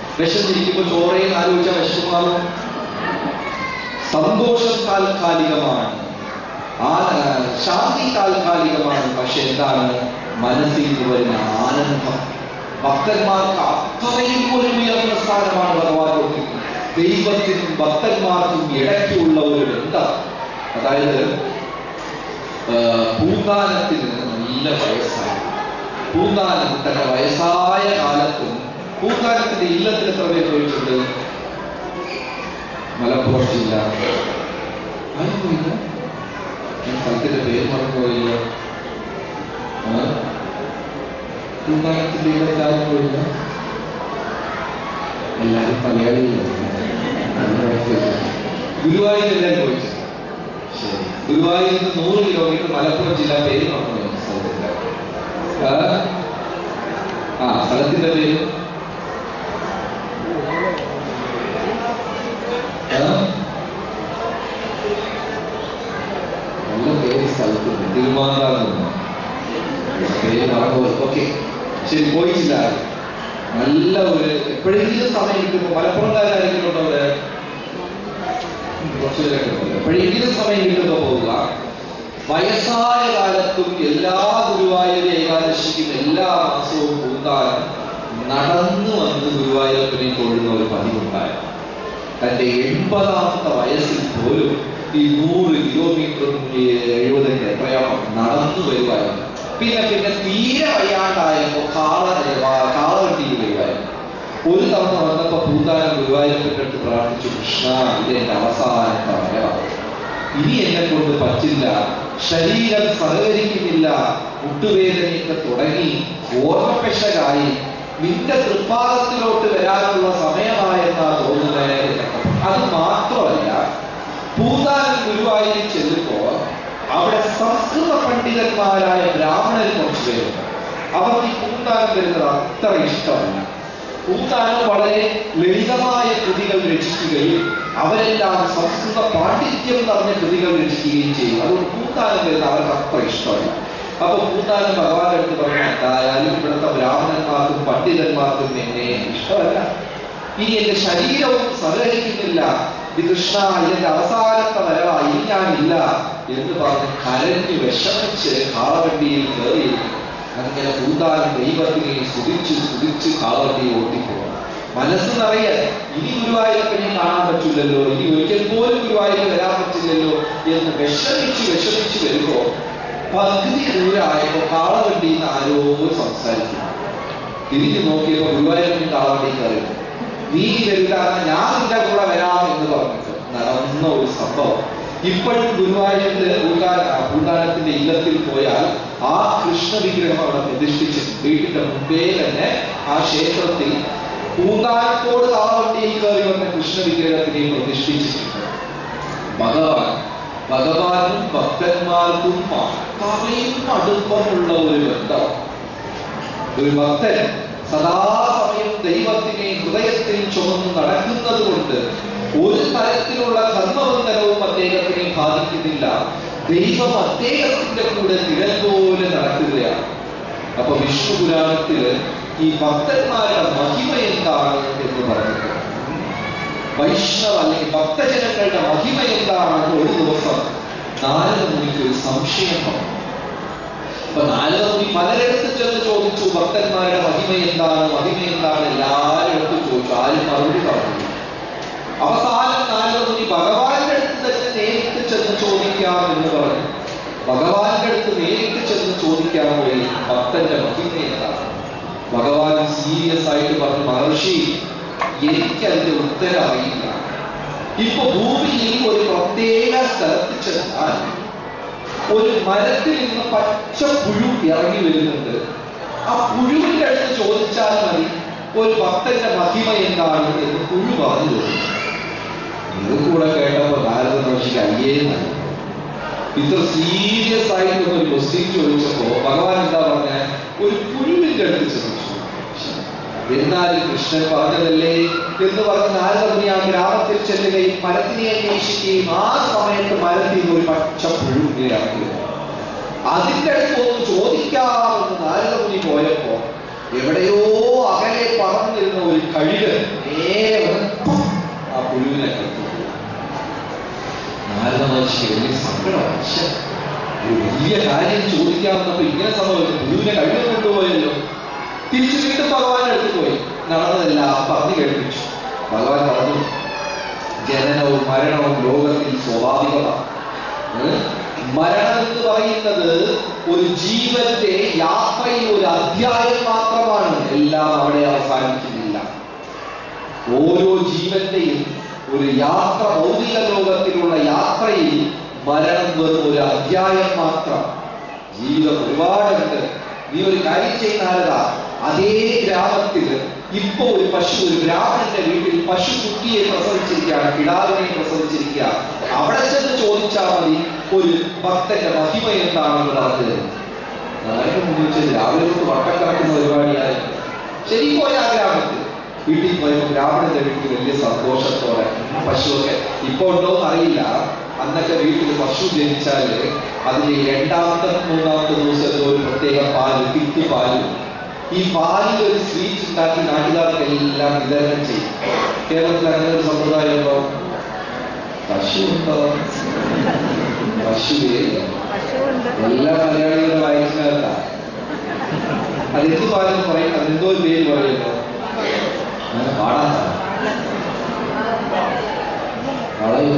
വിശന്നിരിക്കുമ്പോൾ ചോറേന്ന് ആലോചിച്ച വിശക്കുമാറും സന്തോഷം താൽക്കാലികമാണ് ആ ആ, ശാന്തി താൽക്കാലികമാണ് പക്ഷെ എന്താണ് മനസ്സിൽ നിന്ന് വരുന്ന ആനന്ദം ഭക്തന്മാർക്ക് അത്രയും ഒരു ഉയർന്ന സ്ഥാനമാണ് ഭഗവാൻ കൊടുക്കുന്നത് ദൈവത്തിനും ഭക്തന്മാർക്കും ഇടയ്ക്കുള്ള ഒരു ബന്ധം അതായത് ആ, പൂന്താനത്തിന് നല്ല വയസ്സായി പൂന്താനം തന്റെ വയസ്സായ കാലത്തും പൂന്താനത്തിന്റെ ഇല്ലത്തിൽ എത്ര പേര് പോയിട്ടുണ്ട് മലപ്പുറം ജില്ല ആരും പോയില്ല ഞാൻ സ്ഥലത്തിന്റെ പേര് മറന്നുപോയില്ല ആ? പൂന്താനത്തിന്റെ ഇല്ലത്തിൽ ആരും പോയില്ല എല്ലാവരും മലയാളികളാണ് ഗുരുവായൂർ എല്ലാവരും പോയിട്ടുണ്ട് ശരി ഗുരുവായൂരിൽ നിന്ന് നൂറ് കിലോമീറ്റർ മലപ്പുറം ജില്ല പേര് മറന്നു സ്ഥലത്തിന്റെ ആ? ആ സ്ഥലത്തിന്റെ പേര് ആ? നല്ല പേര് സ്ഥലത്തുണ്ട് തിരുമാന്താന്ന് പേര് മറന്നു ഓക്കെ ശരി പോയിട്ടില്ല നല്ല ഒരു എപ്പോഴെങ്കിലും സമയം കിട്ടുമ്പോൾ മലപ്പുറംകാരാരെങ്കിലും ഉണ്ടോ അവിടെ ഉം, കുറച്ച് പേരൊക്കെ ഉണ്ട്. എപ്പോഴെങ്കിലും സമയം കിട്ടുമ്പോൾ പോവുക വയസ്സായ കാലത്തും എല്ലാ ഗുരുവായൂർ ഏകാദശിക്കും എല്ലാ മാസവും പൂന്താനം നടന്നു വന്ന് ഗുരുവായൂരപ്പനെ തൊഴുന്ന ഒരു പതിവുണ്ടായിരുന്നു തന്റെ എൺപതാമത്തെ വയസ്സിൽ പോലും ഈ നൂറ് കിലോമീറ്ററും ഈ എഴുപതിന്റെ എത്രയോ നടന്നു വരുമായിരുന്നു പിന്നെ പിന്നെ തീരെ വയ്യാണ്ടായപ്പോ കാള കാളവണ്ടിയിൽ വരുമായിരുന്നു ഒരു തവണ വന്നപ്പോ പൂന്താനം ഗുരുവായൂരപ്പൻ്റെ അടുത്ത് പ്രാർത്ഥിച്ചു കൃഷ്ണ ഇതെന്റെ അവസാനത്തെ വരവാണ് ഇനി എന്നെ കൊണ്ട് പറ്റില്ല ശരീരം സഹകരിക്കുന്നില്ല മുട്ടുവേദനയൊക്കെ തുടങ്ങി ഓർമ്മപ്പെശകായി നിന്റെ തൃപ്പാദത്തിലോട്ട് വരാനുള്ള സമയമായെന്നാ തോന്നുന്നത് അത് മാത്രമല്ല പൂന്താനം ഗുരുവായൂരിൽ ചെല്ലുമ്പോ അവിടെ സംസ്കൃത പണ്ഡിതന്മാരായ ബ്രാഹ്മണർ കുറച്ച് പേരുണ്ട് അവർക്ക് ഈ പൂന്താനം വരുന്നത് അത്ര ഇഷ്ടമല്ല പൂന്താനം വളരെ ലളിതമായ കൃതികൾ രചിക്കുകയും അവരെല്ലാം സംസ്കൃത പാണ്ഡിത്യം നിറഞ്ഞ കൃതികൾ രചിക്കുകയും ചെയ്യും അതുകൊണ്ട് പൂന്താനം വരുന്ന അവർക്ക് അത്ര ഇഷ്ടമല്ല അപ്പൊ പൂന്താനം ഭഗവാന്റെ അടുത്ത് പറഞ്ഞു എന്തായാലും ഇവിടുത്തെ ബ്രാഹ്മണന്മാർക്കും പണ്ഡിതന്മാർക്കും എന്നെ ഇഷ്ടമല്ല ഇനി എന്റെ ശരീരവും സഹകരിക്കുന്നില്ല ഇത് കൃഷ്ണ ഇതിന്റെ അവസാനത്തെ വരവായി ഞാനില്ല എന്ന് പറഞ്ഞ് കരഞ്ഞു വിഷമിച്ച് കാളവണ്ടിയിൽ കയറി അങ്ങനെ പൂന്താനം ദൈവത്തിനെ സ്തുതിച്ച് സ്തുതിച്ച് കാളവണ്ടി ഓട്ടിപ്പോകും മനസ്സ് നിറയെ ഇനി ഗുരുവായൂരപ്പനെ കാണാൻ പറ്റില്ലല്ലോ ഇനി ഒരിക്കൽ പോലും ഗുരുവായൂർ വരാൻ പറ്റില്ലല്ലോ എന്ന് വിഷമിച്ച് വിഷമിച്ച് വരുമ്പോ പകുതി ദൂരമായപ്പോ കാളവണ്ടിയിൽ നിന്ന് ആരോ സംസാരിക്കുന്നു തിരിഞ്ഞു നോക്കിയപ്പോ ഗുരുവായൂരപ്പൻ കാളവണ്ടി കയറി നീ വരില്ല ഞാൻ നിന്റെ കൂടെ വരാം എന്ന് പറഞ്ഞിട്ട് നടന്ന ഒരു സംഭവം ഇപ്പോഴും ഗുരുവായൂരില് പൂന്താനത്തിന്റെ ഇല്ലത്തിൽ പോയാൽ ആ കൃഷ്ണ വിഗ്രഹം അവിടെ പ്രതിഷ്ഠിച്ച് വീട്ടിന്റെ മുമ്പേ തന്നെ ആ ക്ഷേത്രത്തിൽ പൂന്താനത്തോട് കാളവണ്ടിയിൽ കയറി വന്ന കൃഷ്ണ വിഗ്രഹത്തിനെയും പ്രതിഷ്ഠിച്ചിട്ടുണ്ട് ഭഗവാൻ ഭഗവാനും ഭക്തന്മാർക്കും അത്രയും അടുപ്പമുള്ള ഒരു ബന്ധം ഒരു ഭക്തൻ സദാസമയം ദൈവത്തിനെ ഹൃദയത്തിൽ ചുമന്ന് നടക്കുന്നത് കൊണ്ട് ഒരു തരത്തിലുള്ള ധർമ്മബന്ധനവും അദ്ദേഹത്തിനെ ബാധിക്കുന്നില്ല ദൈവം അദ്ദേഹത്തിന്റെ കൂടെ നിഴൽ പോലെ നടക്കുകയാണ് അപ്പൊ വിഷ്ണു പുരാണത്തില് ഈ ഭക്തന്മാരുടെ മഹിമ എന്താണ് എന്ന് പറഞ്ഞിട്ടുണ്ട് വൈഷ്ണവ അല്ലെങ്കിൽ ഭക്തജനങ്ങളുടെ മഹിമ എന്താണെന്ന് ഒരു ദിവസം നാരദ മുനിക്ക് ഒരു സംശയം വന്നു അപ്പൊ നാരദ മുനി പലരിടത്ത് ചെന്ന് ചോദിച്ചു ഭക്തന്മാരുടെ മഹിമ എന്താണ് മഹിമ എന്താണ് എല്ലാവരും അടുത്ത് ചോദിച്ചു ആരും മറുപടി പറഞ്ഞു അവസാനം നാരദ മുനി ഭഗവാന്റെ അടുത്ത് തന്നെ നേരിട്ട് ചെന്ന് ചോദിക്കാം എന്ന് പറഞ്ഞു ഭഗവാന്റെ അടുത്ത് നേരിട്ട് ചെന്ന് ചോദിക്കാൻ പോയി ഭക്തന്റെ മഹിമ എന്താണ് ഭഗവാൻ സീരിയസ് ആയിട്ട് പറഞ്ഞു മഹർഷി എനിക്കതിന്റെ ഉത്തരം അറിയില്ല ഇപ്പൊ ഭൂമിയിൽ ഒരു പ്രത്യേക സ്ഥലത്ത് ചെന്നാൽ ഒരു മരത്തിൽ നിന്ന് പച്ച പുഴു ഇറങ്ങി വരുന്നുണ്ട് ആ പുഴുവിന്റെ അടുത്ത് ചോദിച്ചാൽ മതി ഒരു ഭക്തന്റെ മഹിമ എന്താണ് എന്ന് പുഴു പറഞ്ഞു തരും ഇത് കൂടെ കേട്ടപ്പോ നാരദ മഹർഷിക്ക് അയ്യേന്നാണ് ഇത്ര സീരിയസ് ആയിട്ട് ഒരു ക്വസ്റ്റ്യൻ ചോദിച്ചപ്പോ ഭഗവാൻ എന്താ പറഞ്ഞ ഒരു പുഴുവിന്റെ അടുത്ത് ചോദിച്ചു എന്നാലും കൃഷ്ണൻ പറഞ്ഞതല്ലേ എന്ന് പറഞ്ഞ് നാരദമുനി ആ ഗ്രാമത്തിൽ ചെല്ലുകയും മരത്തിനെ അന്വേഷിക്കുകയും ആ സമയത്ത് മരത്തിൽ നിന്ന് ഒരു പച്ച പുഴുവിനെ ഇറങ്ങി വന്നു. അതിന്റെ അടുത്ത് ഒന്ന് ചോദിക്കാമെന്ന് നാരദമുനി പോയപ്പോ എവിടെയോ അകലെ പറന്നിരുന്ന ഒരു കഴുകൻ നേരെ വന്ന് പും ആ പുഴുവിനെ കത്തു നാരദ മഹർഷി വലിയ സങ്കടമായി ശ്ശെ, ഒരു വലിയ കാര്യം ചോദിക്കാൻ വന്നപ്പോ ഇങ്ങനെ സംഭവിച്ചു പുഴുവിനെ കഴുകൻ കൊണ്ടുപോയല്ലോ തിരിച്ചു വീണ്ടും ഭഗവാൻ അടുത്ത് പോയി നടന്നതെല്ലാം പറഞ്ഞു കേൾപ്പിച്ചു ഭഗവാൻ പറഞ്ഞു ജനനവും മരണവും ലോകത്തിൽ സ്വാഭാവികമാണ് ഏ? മരണം എന്ന് പറയുന്നത് ഒരു ജീവന്റെ യാത്രയിൽ ഒരു അധ്യായം മാത്രമാണ് എല്ലാം അവിടെ അവസാനിക്കുന്നില്ല ഓരോ ജീവന്റെയും ഒരു യാത്ര ഭൗതിക ലോകത്തിലുള്ള യാത്രയിൽ മരണം വെറും ഒരു അധ്യായം മാത്രം ജീവിതം ഒരുപാടുണ്ട് നീ ഒരു കാര്യം ചെയ്യുന്നാലതാ അതേ ഗ്രാമത്തിൽ ഇപ്പൊ ഒരു പശു ഒരു ബ്രാഹ്മണന്റെ വീട്ടിൽ പശു കുട്ടിയെ പ്രസവിച്ചിരിക്കുകയാണ് കിടാവിനെ പ്രസവിച്ചിരിക്കുകയാണ് അവിടെ ചെന്ന് ചോദിച്ചാൽ മതി ഒരു ഭക്തന്റെ മഹിമ എന്താണെന്ന് പറഞ്ഞത് നാരായണൻ മുന്നിൽ രാവിലെ തൊട്ട് വട്ടം കറക്കുന്ന പരിപാടിയായിരുന്നു ശരി പോയ ആ ഗ്രാമത്തിൽ വീട്ടിൽ പോയപ്പോൾ ബ്രാഹ്മണന്റെ വീട്ടിൽ വലിയ സന്തോഷത്തോടെ പശുവൊക്കെ ഇപ്പൊ ഉണ്ടോ അറിയില്ല അന്നൊക്കെ വീട്ടിൽ പശു ജനിച്ചാല് അതിന്റെ രണ്ടാമത്തെ മൂന്നാമത്തെ ദിവസം എന്തോ ഒരു പ്രത്യേക പാല് തിക്ക് പാല് ഈ പാലിൽ ഒരു സ്വീറ്റ് ഉണ്ടാക്കി നാട്ടുകാർക്ക് എല്ലാം വിതരണം ചെയ്യും കേരളത്തിൽ അങ്ങനെ ഒരു സമ്പ്രദായം ഉണ്ടോ പശു ഉണ്ടോ പശുവേ എല്ലാ മലയാളികളും വായിക്കുന്നതല്ല അതെന്ത് പാലെന്ന് പറയും അതെന്തോ ഒരു പേര് പറയുമല്ലോ അങ്ങനെ പാടാത്ത കളയും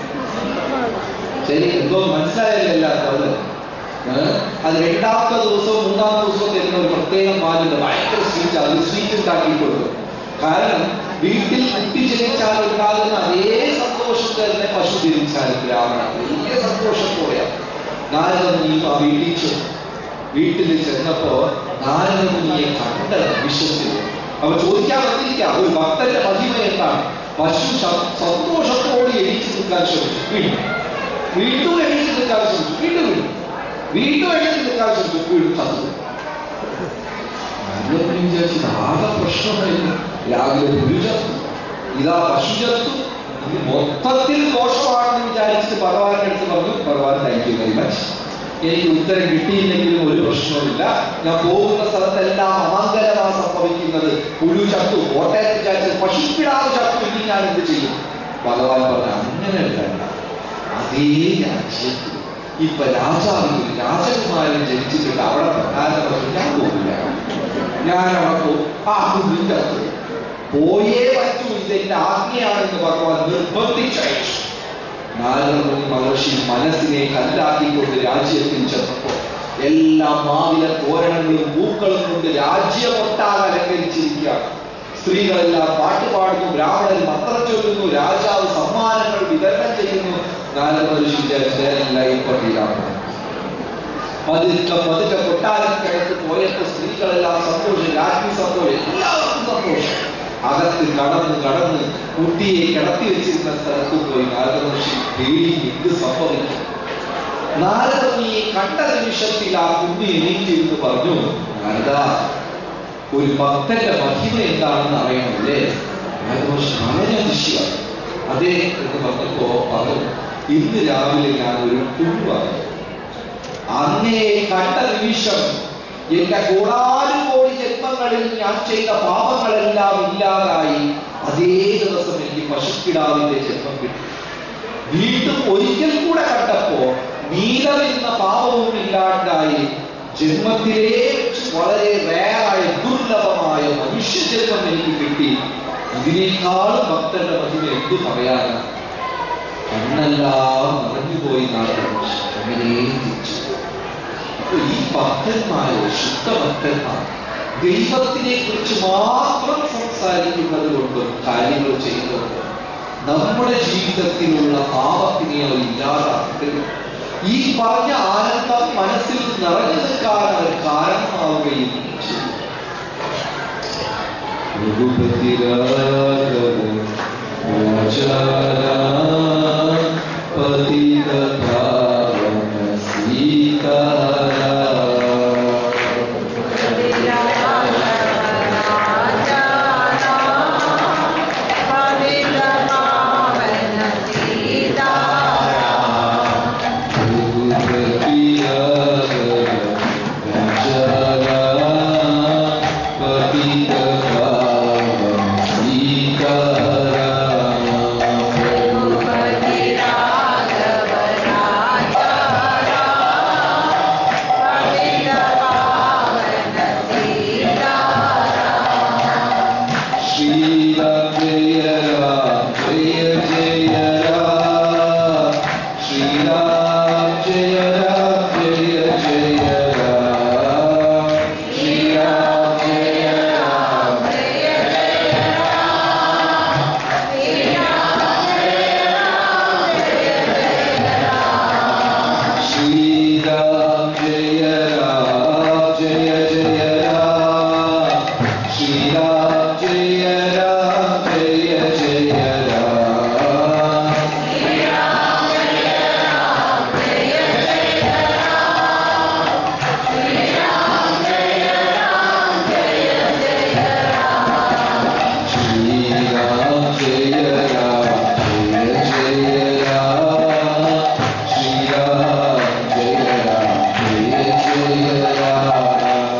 ശരി എന്തോ മനസ്സിലായല്ലോ എല്ലാവർക്കും അത് ഏഹ്? അത് രണ്ടാമത്തെ ദിവസവും മൂന്നാമത്തെ ദിവസവും തരുന്ന ഒരു പ്രത്യേക പാലുണ്ട് ഭയങ്കര സ്വീറ്റ് അത് സ്വീറ്റ് ഉണ്ടാക്കി കൊടുക്കും കാരണം വീട്ടിൽ കുട്ടി ജനിച്ചാൽ ഉണ്ടാകുന്ന അതേ സന്തോഷം തന്നെ പശു ജനിച്ചാൽ ബ്രാഹ്മണൻ വലിയ സന്തോഷത്തോടെയാണ് നാരദമുനിയും ആ വീട്ടിൽ ചെന്നു വീട്ടിൽ ചെന്നപ്പോ നാരദമുനിയെ കണ്ടത് വിശ്വസിച്ചു അവ ചോദിക്കാൻ വന്നിരിക്കാം ഒരു ഭക്തന്റെ മഹിമ എന്താണ് പശു സ- സന്തോഷത്തോടെ എണീച്ചു നിൽക്കാൻ ശ്രമിച്ചു വീണ്ടും വീണ്ടും എണീച്ചു നിൽക്കാൻ ശ്രമിച്ചു വീണ്ടും വീണ്ടും വീണ്ടും എണീച്ചു നിൽക്കാൻ ശ്രമിച്ചു വീണ്ടും ചത്തു നാരദമുനി വിചാരിച്ചത് ആകെ പ്രശ്നമായിരുന്നു രാവിലെ പുലി ചത്തു ഇതാ പശു ചത്തു ഇത് മൊത്തത്തിൽ ദോഷമാണെന്ന് വിചാരിച്ചിട്ട് ഭഗവാന്റെ അടുത്ത് പറഞ്ഞു ഭഗവാൻ താങ്ക് യു വെരി മച്ച് എനിക്ക് ഉത്തരം കിട്ടിയില്ലെങ്കിലും ഒരു പ്രശ്നവുമില്ല ഞാൻ പോകുന്ന സ്ഥലത്തെല്ലാം അമംഗലമാണ് സംഭവിക്കുന്നത് പുഴു ചത്തു കോട്ടയത്ത് വിചാരിച്ചത് പശുക്കിടാവ് ചത്തു ഇനി ഞാൻ എന്ത് ചെയ്യും ഭഗവാൻ പറഞ്ഞു അങ്ങനെ വേണ്ട അതേ രാജ്യത്ത് ഇപ്പൊ രാജാവിന് ഒരു രാജകുമാരൻ ജനിച്ചിട്ടുണ്ട് അവിടെ പ്രധാനമന്ത്രി ഞാൻ പോകില്ല ഞാൻ അവിടെ പോകും ആ കുഞ്ഞും ചത്തു പോയേ പറ്റൂ ഇതെന്റെ ആജ്ഞയാണെന്ന് ഭഗവാൻ നിർബന്ധിച്ചയച്ചു നാരദമുനി മഹർഷി മനസ്സിനെ കല്ലാക്കിക്കൊണ്ട് രാജ്യത്തിൽ ചെന്നപ്പോ എല്ലാ മാവില തോരണങ്ങളും പൂക്കളും കൊണ്ട് രാജ്യമൊട്ടാകെ അലങ്കരിച്ചിരിക്കുകയാണ് സ്ത്രീകളെല്ലാം പാട്ട് പാടുന്നു ബ്രാഹ്മണൻ മന്ത്രം ചൊല്ലുന്നു രാജാവ് സമ്മാനങ്ങൾ വിതരണം ചെയ്യുന്നു നാരദ മഹർഷി വിചാരിച്ചതെല്ലാം ഇപ്പൊ തീരാണ് പതുക്കെ പതുക്കെ കൊട്ടാരക്കകത്ത് പോയപ്പോ സ്ത്രീകളെല്ലാം സന്തോഷം രാജ്ഞി സന്തോഷം എല്ലാവർക്കും സന്തോഷം അകത്ത് കടന്ന് കടന്ന് കുട്ടിയെ കിടത്തി വെച്ചിരുന്ന സ്ഥലത്ത് പോയി നാരദ മഹർഷി പേടി എന്ത് സംഭവിക്കും നാരദമുനിയെ കണ്ട നിമിഷത്തിൽ ആ കുഞ്ഞ് എണീറ്റിരുന്ന് പറഞ്ഞു നാരദ ഒരു ഭക്തന്റെ മഹിമ എന്താണെന്ന് അറിയണമല്ലേ നാരദ മഹർഷി വളരെ അതിശയാണ് അതെ എന്ന് പറഞ്ഞപ്പോ പറഞ്ഞു ഇന്ന് രാവിലെ ഞാൻ ഒരു കുഞ്ഞുവാണ് അങ്ങേ കണ്ട നിമിഷം എന്റെ കോടാനും കോടി ജന്മങ്ങളിൽ ഞാൻ ചെയ്ത പാപങ്ങളെല്ലാം ഇല്ലാതായി അതേ ദിവസം എനിക്ക് പശുക്കിടാവിന്റെ ജന്മം കിട്ടി വീണ്ടും ഒരിക്കൽ കൂടെ കണ്ടപ്പോ നീലമെന്ന പാപവും ഇല്ലാണ്ടായി ജന്മത്തിലേ വെച്ച് വളരെ റേറായ ദുർലഭമായ മനുഷ്യജന്മം എനിക്ക് കിട്ടി ഇതിനേക്കാളും ഭക്തന്റെ മഹിമ എന്തു പറയാനാണ് കണ്ണെല്ലാം നിറഞ്ഞുപോയി നാളെ അങ്ങനെ തിരിച്ചു അപ്പൊ ഈ ഭക്തന്മാര് ശുദ്ധഭക്തന്മാർ ദൈവത്തിനെ കുറിച്ച് മാത്രം സംസാരിക്കുന്നത് കൊണ്ടും കാര്യങ്ങൾ ചെയ്യുന്നത് നമ്മുടെ ജീവിതത്തിലുള്ള പാപത്തിനെ അവർ ഇല്ലാതാക്കുക ഈ പറഞ്ഞ ആനന്ദം മനസ്സിൽ നിറഞ്ഞു നിൽക്കാൻ അവർ കാരണമാവുകയും ചെയ്യും രഘുപതിരാഘവ പതിത പാവന സീതാരാ Thank ശ്രീരാം ജയ രാം ജയ ജയ രാം ശ്രീരാം ജയ രാം ജയ ജയ രാം ശ്രീരാം ജയ രാം ശ്രീരാം ജയ രാം ജയ ജയ രാം ശ്രീരാം ജയ രാം ജയ ജയ രാം ശ്രീരാം ജയ രാം ജയ ജയ രാം ശ്രീരാം ജയ രാം ജയ ജയ രാം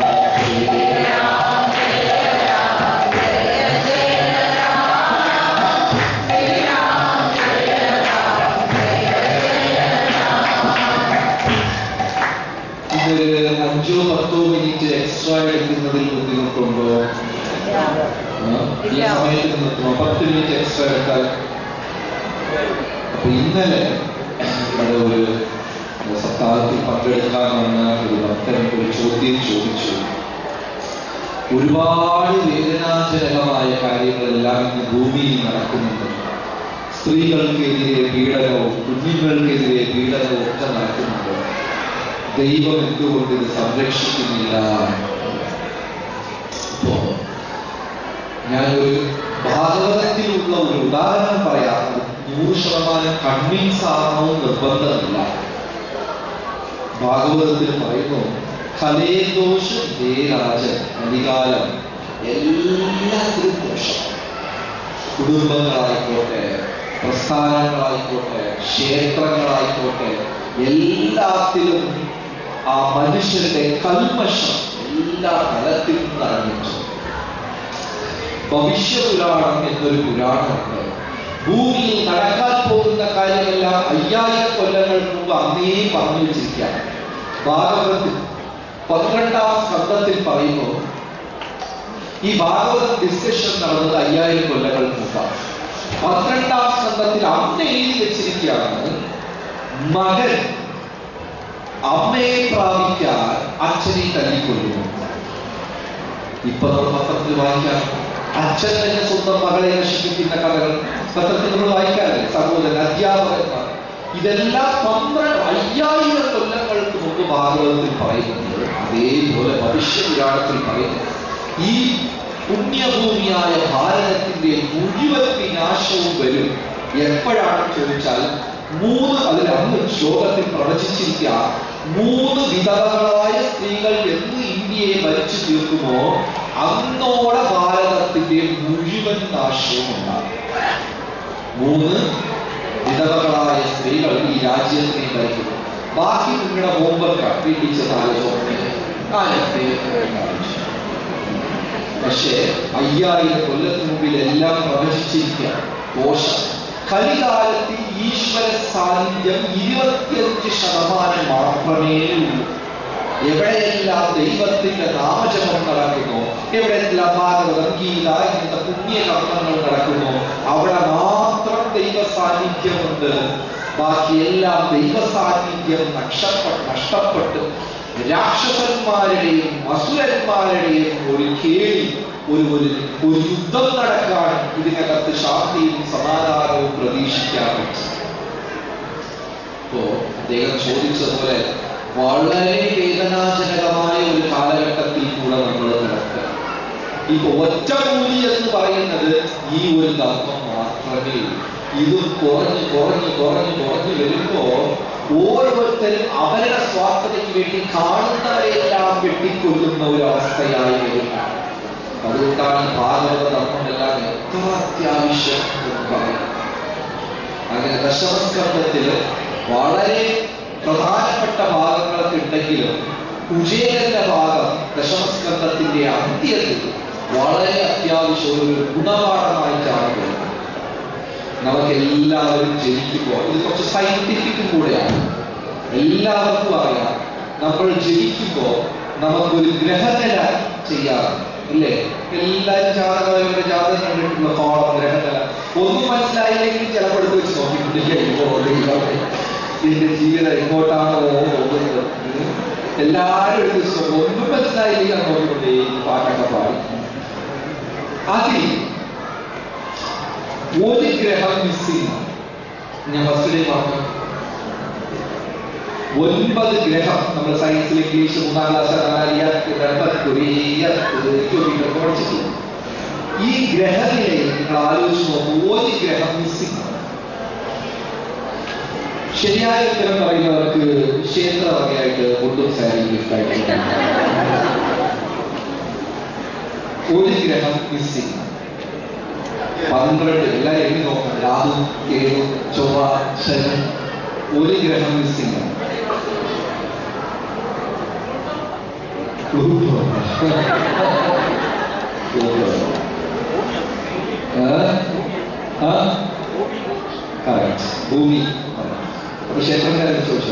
ഇതൊരു അഞ്ചോ പത്തോ മിനിറ്റ് എക്സ്ട്രാ എടുക്കുന്നതിൽ ബുദ്ധിമുട്ടുണ്ടോ ആ? ഈ ഇല്ല. സമയത്ത് നിർത്തണോ പത്ത് മിനിറ്റ് എക്സ്ട്രാ എടുത്താൽ അപ്പൊ ഇന്നലെ ഇവിടെ ഒരു സപ്താഹത്തിൽ പങ്കെടുക്കാൻ വന്ന ഒരു ഭക്തൻ ഒരു ചോദ്യം ചോദിച്ചു ഒരുപാട് വേദനാജനകമായ കാര്യങ്ങളെല്ലാം ഇന്ന് ഭൂമിയിൽ നടക്കുന്നുണ്ട് സ്ത്രീകൾക്കെതിരെ പീഡനവും കുഞ്ഞുങ്ങൾക്കെതിരെ പീഡനവും ഒക്കെ നടക്കുന്നുണ്ട് ദൈവം എന്തുകൊണ്ട് ഇത് സംരക്ഷിക്കുന്നില്ല അപ്പോ ഞാനൊരു ഭാഗവതത്തിലുള്ള ഒരു ഉദാഹരണം പറയാം അത് നൂറ് ശതമാനം കൺവിൻസ് ആകണമെന്ന് നിർബന്ധമില്ല ഭാഗവതത്തിൽ പറയുന്നു കലേദോഷ് ദേരാജൻ അധികാരം എല്ലാത്തിലും ദോഷം കുടുംബങ്ങളായിക്കോട്ടെ പ്രസ്ഥാനങ്ങളായിക്കോട്ടെ ക്ഷേത്രങ്ങളായിക്കോട്ടെ എല്ലാത്തിലും ആ മനുഷ്യരുടെ കൽമഷം എല്ലാ തലത്തിലും നിറഞ്ഞിട്ടുണ്ട് ഭവിഷ്യപുരാണം എന്നൊരു പുരാണമുണ്ട് ഭൂമിയിൽ നടക്കാൻ പോകുന്ന കാര്യമെല്ലാം അയ്യായിരം കൊല്ലങ്ങൾക്ക് മുമ്പ് അന്നേ പറഞ്ഞു വെച്ചിരിക്കാം ഭാഗവതത്തിൽ പന്ത്രണ്ടാം സ്കന്ധത്തിൽ പറയുന്നു ഈ ഭാഗവത ഡിസ്കഷൻ നടന്നത് അയ്യായിരം കൊല്ലങ്ങൾക്ക് മുമ്പാണ് പന്ത്രണ്ടാം സ്കന്ധത്തിൽ അന്ന് എഴുതി വെച്ചിരിക്കുകയാണ് മകൻ അമ്മയെ പ്രാപിക്കാൻ അച്ഛനെ തല്ലിക്കൊല്ലുന്നു ഇപ്പൊ നമ്മൾ പത്രത്തിൽ വായിക്കാം അച്ഛൻ തന്നെ സ്വന്തം മകളെ നശിപ്പിക്കുന്ന കഥകൾ പത്രത്തിൽ നമ്മൾ വായിക്കാറില്ലേ സഹോദരൻ അധ്യാപകന്മാർ ഇതെല്ലാം പന്ത്രണ്ട് അയ്യായിരം കൊല്ലങ്ങൾക്ക് മുമ്പ് ഭാഗവതത്തിൽ പറയുന്നത് അതേപോലെ ഭവിഷ്യപുരാണത്തിൽ പറയുന്നു ഈ പുണ്യഭൂമിയായ ഭാരതത്തിന്റെ മുഴുവൻ വിനാശവും വരും എപ്പോഴാണെന്ന് ചോദിച്ചാൽ മൂന്ന് അതിൽ അന്ന് ശ്ലോകത്തിൽ പ്രവചിച്ചിരിക്കുക മൂന്ന് വിധവകളായ സ്ത്രീകൾ എന്ന് ഇന്ത്യയെ ഭരിച്ചു തീർക്കുമോ അന്നോടെ ഭാരതത്തിന്റെ മുഴുവൻ നാശവും ഉണ്ടാകും മൂന്ന് വിധവകളായ സ്ത്രീകൾ ഈ രാജ്യത്തിനെ ഭരിക്കുന്നു ബാക്കി നിങ്ങളുടെ ഹോംവർക്കാണ് വീട്ടിൽ ചെന്നാലോചന കാലത്തെ പക്ഷേ അയ്യായിരം കൊല്ലത്തിന് മുമ്പിൽ എല്ലാം പ്രവചിച്ചിരിക്കുക ദോഷം കലികാലത്തിൽ ഈശ്വര സാന്നിധ്യം ഇരുപത്തിയഞ്ച് ശതമാനം മാത്രമേ ഉള്ളൂ എവിടെയെല്ലാം ദൈവത്തിന്റെ നാമജപം നടക്കുന്നു എവിടെയെല്ലാം ഭാഗവതം ഗീത ഇങ്ങനത്തെ പുണ്യകർമ്മങ്ങൾ നടക്കുന്നു അവിടെ മാത്രം ദൈവ സാന്നിധ്യമുണ്ട് ബാക്കിയെല്ലാം ദൈവ സാന്നിധ്യം നഷ്ടപ്പെട്ട് നഷ്ടപ്പെട്ട് രാക്ഷസന്മാരുടെയും അസുരന്മാരുടെയും ഒരു കേളി ഒരു ഒരു ഒരു യുദ്ധം നടക്കാൻ ഇതിനകത്ത് ശാന്തിയും സമാധാനവും പ്രതീക്ഷിക്കാൻ പറ്റും ഇപ്പോ അദ്ദേഹം ചോദിച്ചതുപോലെ വളരെ വേദനാജനകമായ ഒരു കാലഘട്ടത്തിൽ കൂടെ നമ്മൾ നടക്കുക ഇപ്പൊ ഒറ്റമൂലി എന്ന് പറയുന്നത് ഈ ഒരു ധർമ്മം മാത്രമേ ഉള്ളൂ ഇതും കുറഞ്ഞ് കുറഞ്ഞ് കുറഞ്ഞ് കുറഞ്ഞ് വരുമ്പോ ഓരോരുത്തരും അവരുടെ സ്വാർത്ഥതയ്ക്ക് വേണ്ടി കാണുന്നവരെല്ലാം വെട്ടിക്കൊല്ലുന്ന ഒരു അവസ്ഥയായി വരും അതുകൊണ്ടാണ് ഭാഗവത ധർമ്മമെല്ലാം എത്ര അത്യാവശ്യം എന്ന് പറയുന്നത് അങ്ങനെ ദശമസ്കന്ധത്തില് വളരെ പ്രധാനപ്പെട്ട ഭാഗങ്ങളൊക്കെ ഉണ്ടെങ്കിലും കുചേലന്റെ ഭാഗം ദശമസ്കന്ധത്തിന്റെ അന്ത്യത്തിൽ വളരെ അത്യാവശ്യം ഒരു ഗുണപാഠമായിട്ടാണ് വരുന്നത് നമുക്ക് എല്ലാവരും ജനിക്കുമ്പോൾ ഇത് കുറച്ച് സയന്റിഫിക്കും കൂടെയാണ് എല്ലാവർക്കും അറിയാം നമ്മൾ ജനിക്കുമ്പോൾ നമുക്കൊരു ഗ്രഹനില ചെയ്യാറുണ്ട് ഇല്ലേ എല്ലാവരും ജാതകങ്ങളുടെ ജാതകം കണ്ടിട്ടുള്ള കോളം ഗ്രഹനില ഒന്നും മനസ്സിലായില്ലെങ്കിൽ ചിലപ്പോൾ എടുത്ത് വെച്ച് നോക്കിയിട്ടില്ല ഇതിന്റെ ജീവിതം എങ്ങോട്ടാണോ പോകുന്നത് ഉം. എല്ലാവരും എടുത്ത് വെച്ച് നോക്കും ഒന്നും മനസ്സിലായില്ലെങ്കിൽ അത് നോക്കിക്കൊണ്ടേ ഈ പാട്ടൊക്കെ പാടി അതിൽ ഒരു ഗ്രഹം മിസ്സിംഗ് ഞാൻ ഫസ്റ്റ് ഡേ പറഞ്ഞു ഒൻപത് ഗ്രഹം നമ്മൾ സയൻസിൽ ഇംഗ്ലീഷ് മൂന്നാം ക്ലാസ് പഠിച്ചിട്ടുണ്ട് ഈ ഗ്രഹനിലയിൽ നിങ്ങൾ ആലോചിച്ച് നോക്കൂ ഒരു ഗ്രഹം മിസ്സിംഗ് ശരിയായ ഉത്തരം പറയുന്നവർക്ക് ക്ഷേത്ര വകയായിട്ട് ഒട്ടും സാരി ഗിഫ്റ്റായിട്ട് ഒരു ഗ്രഹം മിസ്സിംഗ് പന്ത്രണ്ട് എല്ലാവരും എണ്ണി നോക്കണം രാഹു കേതു ചൊവ്വ ശനി ഒരു ഗ്രഹം മിസ്സിംഗ് ആണ് പ്ലൂട്ടോ. പ്ലൂട്ടോ. ഏ? ആ? Correct. ഭൂമി അപ്പൊ ക്ഷേത്രക്കാരെ ചോദിച്ചു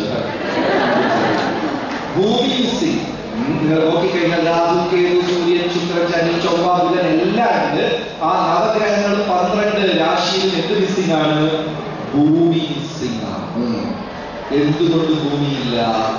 ഭൂമി മിസ്സിംഗ് നിങ്ങൾ നോക്കിക്കഴിഞ്ഞാൽ രാഹു കേതു സൂര്യൻ ശുക്രൻ ശനി ചൊവ്വ ബുധൻ എല്ലാം ഉണ്ട് ആ നവഗ്രഹങ്ങൾ പന്ത്രണ്ട് രാശിയിൽ എന്ത് മിസ്സിംഗ് ആണ് ഭൂമി മിസ്സിംഗ് ആണ് എന്തുകൊണ്ട് ഭൂമിയില്ല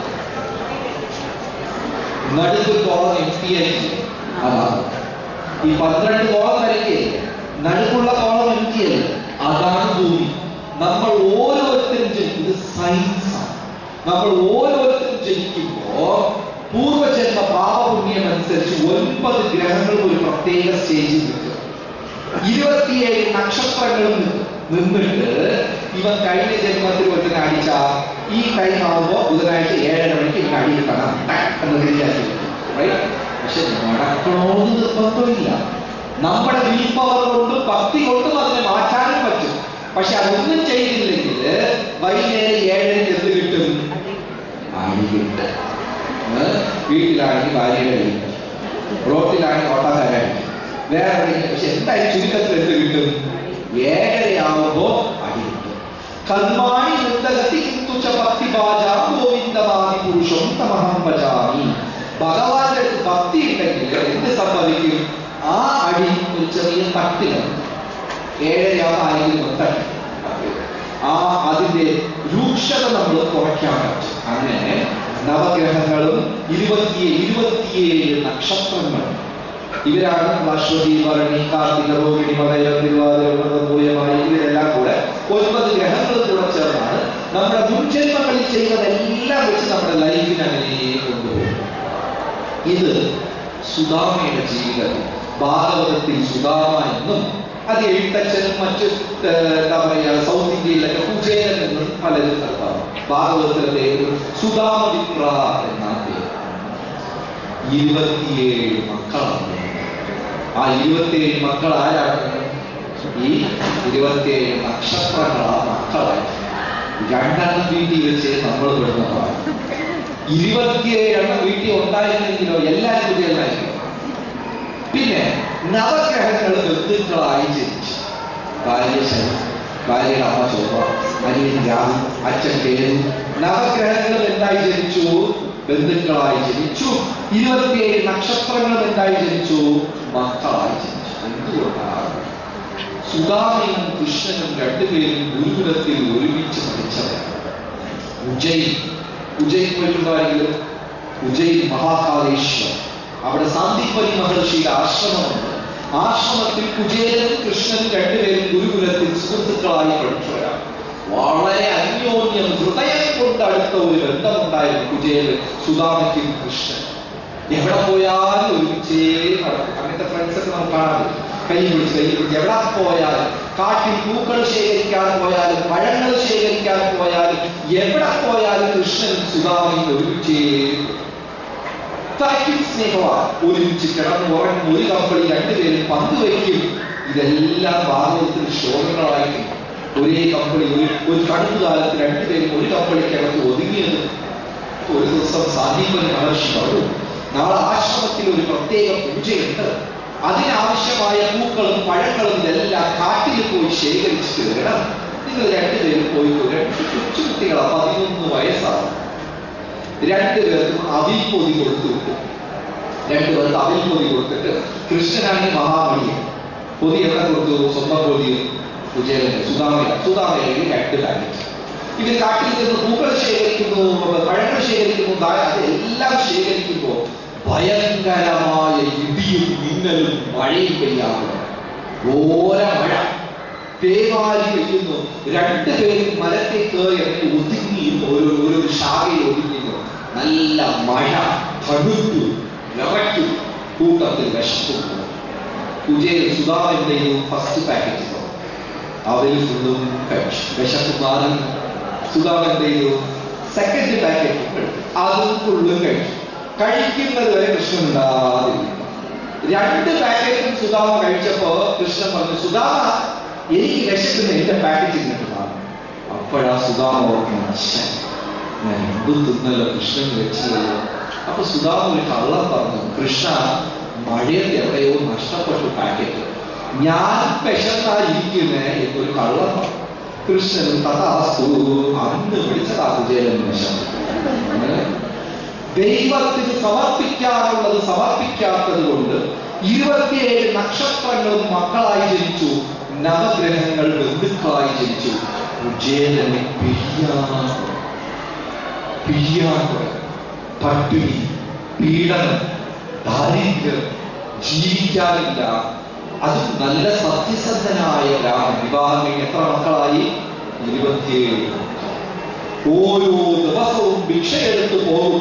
നടുക്ക് കോളം എം പി ആയിട്ടില്ലേ അതാണ് ഈ പന്ത്രണ്ട് കോളം വരയ്ക്കില്ലേ നടുക്കുള്ള കോളം എം പി അല്ലേ അതാണ് ഭൂമി നമ്മൾ ഓരോരുത്തരും ജനിക്കും ഇത് സയൻസാണ് നമ്മൾ ഓരോരുത്തരും ജനിക്കുമ്പോ പൂർവജന്മ പാപപുണ്യം അനുസരിച്ച് ഒൻപത് ഗ്രഹങ്ങൾ ഒരു പ്രത്യേക സ്റ്റേജിൽ നിൽക്കും ഇരുപത്തിയേഴ് നക്ഷത്രങ്ങളും നിന്നിട്ട് ഇവൻ കഴിഞ്ഞ ജന്മത്തിൽ ഒരുത്തിന് അടിച്ച ഈ ടൈം ആകുമ്പോൾ ബുധനാഴ്ച ഏഴര മണിക്ക് ഇവൻ അടിയിക്കണം എന്ന് ശരിയാക്കി Right? പക്ഷെ നടക്കണമെന്ന് നിർബന്ധമില്ല നമ്മുടെ വിൽ പവർ കൊണ്ടും ഭക്തി കൊണ്ടും അതിനെ മാറ്റാനും പറ്റും പക്ഷെ അതൊന്നും ചെയ്തില്ലെങ്കിൽ വൈകുന്നേരം ഏഴരയ്ക്ക് എന്ത് കിട്ടും അടി കിട്ടും ഏ? വീട്ടിലാണെങ്കിൽ ഭാര്യയുടെ കിട്ടും റോട്ടിലാണെങ്കിൽ ഓട്ടക്കാരായി വേറെ എവിടെയെങ്കിലും പക്ഷെ എന്തായാലും ചുരുക്കത്തിൽ എന്ത് കിട്ടും ഏഴരയാവുമ്പോ അടി കിട്ടും കർമാണി വൃത്തഗതി തുച്ഛ ഭക്തി ബാജാ ഗോവിന്ദമാതി പുരുഷം തമഹം ഭജാമി ഭഗവാന്റെ അടുത്ത് ഭക്തി ഉണ്ടെങ്കിൽ എന്ത് സംഭവിക്കും ആ അടി ഒരു ചെറിയ തട്ടിലാണ് ഏഴരയാവുന്ന ആരെങ്കിലും തട്ടി ആ അതിന്റെ രൂക്ഷത നമ്മൾ കുറയ്ക്കാൻ പറ്റും അങ്ങനെ നവഗ്രഹങ്ങളും ഇരുപത്തി ഇരുപത്തിയേഴ് നക്ഷത്രങ്ങളും ഇവരാണ് അശ്വതി ഭരണി കാർത്തിക രോഹിണി മകരം തിരുവാതിര വ്രതം, പൂയമായി ഇവരെല്ലാം കൂടെ ഒൻപത് ഗ്രഹങ്ങൾ കൂടെ ചേർന്നാണ് നമ്മുടെ മുൻജന്മങ്ങളിൽ ചെയ്തതെല്ലാം വെച്ച് നമ്മുടെ ലൈഫിനെ അങ്ങനെ കൊണ്ടുപോകും ഇത് സുധാമയുടെ ജീവിതത്തിൽ ഭാഗവതത്തിൽ സുധാമ എന്നും അത് എഴുത്തച്ഛനും മറ്റ് ഏർ, എന്താ പറയുക സൗത്ത് ഇന്ത്യയിലൊക്കെ കുചേരൻ എന്നും പലരും നടത്താം ഭാഗവതത്തിലെ പേര് സുധാമവിപ്ര എന്നാണ് പേര് ഇരുപത്തിയേഴ് മക്കളാണ് ആ ഇരുപത്തിയേഴ് മക്കൾ ആരാണ് ഈ ഇരുപത്തിയേഴ് നക്ഷത്രങ്ങളാ മക്കളായി രണ്ടെണ്ണം വീട്ടിൽ വെച്ച് നമ്മൾ പെടുന്നതാണ് ഇരുപത്തിയേഴ് എണ്ണം വീട്ടിൽ ഉണ്ടായിരുന്നെങ്കിലോ എല്ലാവരും കുട്ടികളായിരിക്കും പിന്നെ നവഗ്രഹങ്ങൾ ബന്ധുക്കളായി ജനിച്ചു ഭാര്യ ശനി ഭാര്യയുടെ അമ്മ ചൊവ്വ അനിയൻ രാഹു അച്ഛൻ കേതു നവഗ്രഹങ്ങൾ എന്തായി ജനിച്ചു ബന്ധുക്കളായി ജനിച്ചു ഇരുപത്തിയേഴ് നക്ഷത്രങ്ങൾ എന്തായി ജനിച്ചു മക്കളായി ജനിച്ചു എന്തുകൊണ്ടാണ് സുധാമയും കൃഷ്ണനും രണ്ടുപേരും ഗുരുകുലത്തിൽ ഒരുമിച്ച് പഠിച്ചവരാണ് ഉജ്ജയിൻ ഉജ്ജയിൻ പോയിട്ടുണ്ടായെങ്കിലും ഉജ്ജയിൻ മഹാകാലേശ്വർ അവിടെ സാന്തിപ്പനി മഹർഷിയുടെ ആശ്രമമുണ്ട് ആശ്രമത്തിൽ കുചേരനും കൃഷ്ണനും രണ്ടുപേരും ഗുരുകുലത്തിൽ സുഹൃത്തുക്കളായി പഠിച്ചവരാണ് വളരെ അന്യോന്യം ഹൃദയം കൊണ്ട് അടുത്ത ഒരു ബന്ധമുണ്ടായിരുന്നു കുചേരൻ സുധാമയ്ക്കും കൃഷ്ണൻ എവിടെ പോയാലും ഒരുമിച്ചേ നടക്കും അങ്ങനത്തെ ഫ്രണ്ട്സ് ഒക്കെ നമുക്ക് കാണാൻ പറ്റും കൈ പിടിച്ച് കൈ പിടിച്ച് എവിടെ പോയാലും കാട്ടിൽ പൂക്കൾ ശേഖരിക്കാൻ പോയാലും പഴങ്ങൾ ശേഖരിക്കാൻ പോയാലും എവിടെ പോയാലും കൃഷ്ണനും സുധാമയും ഒരുമിച്ചേ അത്രയ്ക്കും സ്നേഹമാണ് ഒരുമിച്ച് കിടന്ന് ഉറങ്ങും ഒരു കപ്പളി രണ്ടുപേരും പങ്കുവയ്ക്കും ഇതെല്ലാം ഭാഗവത്തിന് ശ്ലോകങ്ങളായിട്ട് ഒരേ കപ്പളി ഒരു ഒരു കടുത്ത കാലത്ത് രണ്ടുപേരും ഒരു കപ്പളിക്കകത്ത് ഒതുങ്ങിയത് ഒരു ദിവസം സാന്ദീപൻ മഹർഷി പറഞ്ഞു നാളെ ആശ്രമത്തിൽ ഒരു പ്രത്യേക പൂജയുണ്ട് അതിനാവശ്യമായ പൂക്കളും പഴങ്ങളും ഇതെല്ലാം കാട്ടിൽ പോയി ശേഖരിച്ചിട്ട് വരണം നിങ്ങൾ രണ്ടുപേരും പോയി രണ്ട് കൊച്ചുകുട്ടികളാ പതിനൊന്ന് വയസ്സാണ് രണ്ടുപേർക്കും അവിൽ പൊതി കൊടുത്തു വിട്ടു രണ്ടുപേർ തവിൽ പൊതി കൊടുത്തിട്ട് കൃഷ്ണനാണ് മഹാബലി പൊതി എവിടെ കൊടുത്തു സ്വന്തം പൊതിയും കുചേലന് സുധാമയ സുധാമയയിൽ രണ്ട് പാക്കറ്റ് ഇവർ കാട്ടിൽ നിന്ന് പൂക്കൾ ശേഖരിക്കുന്നു പഴങ്ങൾ ശേഖരിക്കുന്നു ദാ- അതെല്ലാം ശേഖരിക്കുമ്പോൾ ഭയങ്കരമായ ഇടിയും മിന്നലും മഴയും പെയ്യാറുണ്ട് ഘോര മഴ പേമാരി പെയ്യുന്നു രണ്ടുപേരും മരത്തിൽ കയറി അങ്ങനെ ഒതുങ്ങിയിരുന്നു ഒരു ഒരു ശാഖയിൽ ഒതുങ്ങിയിരുന്നു നല്ല മഴ തണുത്തു വിറയ്ക്കു കൂട്ടത്തിൽ വിശക്കുന്നു കുജയിൽ സുധാമന്റെയും ഫസ്റ്റ് പാക്കറ്റ് അവരിൽ ഫുള്ളും കഴിച്ചു വിശപ്പ് മാറി സുധാമന്റെയും സെക്കൻഡ് പാക്കറ്റ് അതും ഫുള്ളും കഴിച്ചു കഴിക്കുന്നത് വരെ കൃഷ്ണൻ ഉണ്ടാതിരിക്കും രണ്ട് പാക്കറ്റും സുധാമ കഴിച്ചപ്പോ കൃഷ്ണൻ പറഞ്ഞു സുധാമ എനിക്ക് വിശക്കുന്ന എന്റെ പാക്കറ്റ് ഇങ്ങോട്ടാണ് അപ്പോഴാ സുധാമ ഓർക്കണം "ശ്ശെ, ഞാൻ എന്തും തിന്നല്ലോ കൃഷ്ണൻ വെച്ചില്ലല്ലോ അപ്പൊ സുധാമ ഒരു കള്ളം പറഞ്ഞു കൃഷ്ണ മഴയത്ത് എവിടെയോ നഷ്ടപ്പെട്ടു പാക്കറ്റ് ഞാൻ വിശന്നായിരിക്കുന്നേ എന്നൊരു കള്ളം പറഞ്ഞു കൃഷ്ണൻ തഥാസ്തു അന്ന് വിളിച്ചതാ കുചേലൻ വിഷം അങ്ങനെ ദൈവത്തിന് സമർപ്പിക്കാനുള്ളത് സമർപ്പിക്കാത്തത് കൊണ്ട് ഇരുപത്തിയേഴ് നക്ഷത്രങ്ങളും മക്കളായി ജനിച്ചു നവഗ്രഹങ്ങൾ ബന്ധുക്കളായി ജനിച്ചു കുചേലനെ പിരിയാൻ പിരിയാൻ പട്ടിണി പീഡനം ദാരിദ്ര്യം ജീവിക്കാനില്ല അത് നല്ല സത്യസന്ധനായ രാമൻ വിവാഹം കഴിഞ്ഞ് എത്ര മക്കളായി ഇരുപത്തിയേഴ് ഓരോ ദിവസവും ഭിക്ഷയെടുത്ത് പോകും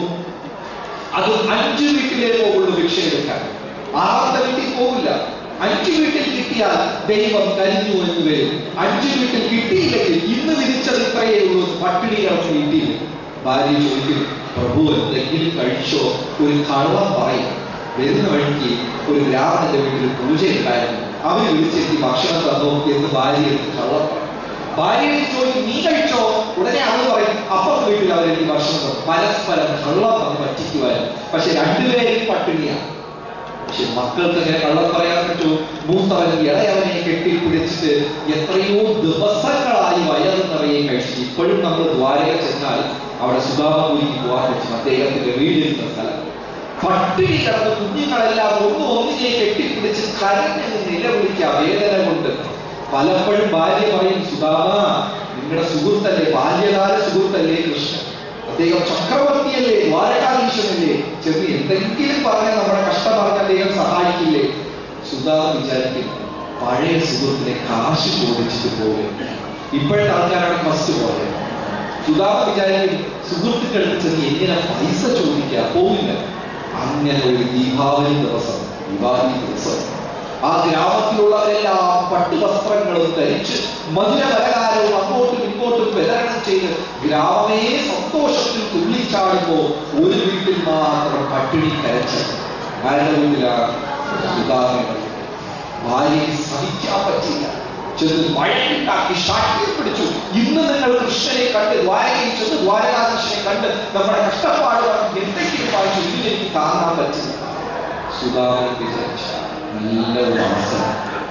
അത് അഞ്ചു വീട്ടിലേ പോകുള്ളൂ ഭിക്ഷയെടുക്കാൻ ആറാമത്തെ വീട്ടിൽ പോകില്ല അഞ്ചു വീട്ടിൽ കിട്ടിയാൽ ദൈവം കരിഞ്ഞു എന്ന് വരും അഞ്ചു വീട്ടിൽ കിട്ടിയില്ലെങ്കിൽ ഇന്ന് വിധിച്ചത് ഇത്രയേ ഉള്ളൂ പട്ടിണി കിടന്ന് വീട്ടിൽ ഭാര്യ ചോദിക്കും പ്രഭു എന്തെങ്കിലും കഴിച്ചോ ഒരു കള്ളം പറയും വരുന്ന വഴിക്ക് ഒരു ഗ്രാമത്തിന്റെ വീട്ടിൽ പൂജയുണ്ടായിരുന്നു അവർ വിളിച്ചെത്തി ഭക്ഷണം തന്നു എന്ന് ഭാര്യ എടുത്ത് കള്ളം പറയും ഭാര്യയെ ചോദിക്കും നീ കഴിച്ചോ ഉടനെ അവൾ പറയും അപ്പുറത്തെ വീട്ടിൽ അവരെനിക്ക് ഭക്ഷണം തന്നു പരസ്പരം കള്ളം പറഞ്ഞ് പറ്റിക്കുവാൻ പക്ഷെ രണ്ടുപേരും പട്ടിണിയാണ് പക്ഷെ മക്കൾക്ക് അങ്ങനെ കള്ളം പറയാൻ പറ്റൂ മൂത്തവൻ ഇളയവനെ കെട്ടിപ്പിടിച്ചിട്ട് എത്രയോ ദിവസങ്ങളായി വയറ് നിറയെ കഴിച്ചു ഇപ്പോഴും നമ്മൾ ദ്വാരക ചെന്നാൽ അവിടെ സുധാമപുരിക്ക് പോകാൻ പറ്റും അദ്ദേഹത്തിന്റെ വീടിരുന്ന സ്ഥലം പട്ടിണി കിടന്ന് കുഞ്ഞുങ്ങളെല്ലാം ഒന്നും ഒന്നിനെ കെട്ടിപ്പിടിച്ച് കരഞ്ഞ് നിലവിളിക്കുക വേദന കൊണ്ട് പലപ്പോഴും ഭാര്യ പറയും സുധാമ നിങ്ങളുടെ സുഹൃത്തല്ലേ ബാല്യകാല സുഹൃത്തല്ലേ കൃഷ്ണൻ അദ്ദേഹം ചക്രവർത്തിയല്ലേ ദ്വാരകാധീശനല്ലേ ചെന്ന് എന്തെങ്കിലും പറഞ്ഞ് നമ്മുടെ കഷ്ടം പറഞ്ഞ് അദ്ദേഹം സഹായിക്കില്ലേ സുധാ വിചാരിക്കും പഴയ സുഹൃത്തിനെ കാശ് ചോദിച്ചിട്ട് പോകും ഇപ്പോഴത്തെ ആൾക്കാരാണ് ഫസ്റ്റ് പോലെ സുധാമ വിചാരിക്കും സുഹൃത്തുക്കൾക്ക് ചെന്ന് എങ്ങനെ പൈസ ചോദിക്കുക പോവില്ല അങ്ങനെ ഒരു ദീപാവലി ദിവസം ദീപാവലി ദിവസം ആ ഗ്രാമത്തിലുള്ളവരെല്ലാം പട്ടുവസ്ത്രങ്ങളും ധരിച്ച് മധുര പലകാരവും അങ്ങോട്ടും ഇങ്ങോട്ടും വിതരണം ചെയ്ത് ഗ്രാമമേ സന്തോഷത്തിൽ തുള്ളിച്ചാടുമ്പോ ഒരു വീട്ടിൽ മാത്രം പട്ടിണി കരച്ച് ആരുടെ വീട്ടിലാണ് സുധാകരൻ ഭാര്യയെ സഹിക്കാൻ പറ്റില്ല ചെന്ന് വഴക്കുണ്ടാക്കി ശാഠ്യം പിടിച്ചു ഇന്ന് നിങ്ങൾ കൃഷ്ണനെ കണ്ട് ദ്വാരകയിൽ ചെന്ന് ദ്വാരകാധീശനെ കണ്ട് നമ്മുടെ കഷ്ടപ്പാട് പറഞ്ഞ് എന്തെങ്കിലും വായിച്ചു ഇന്ന് എനിക്ക് താങ്ങാൻ പറ്റില്ല സുധാകരൻ വിചാരിച്ച നല്ല ഒരു അവസരം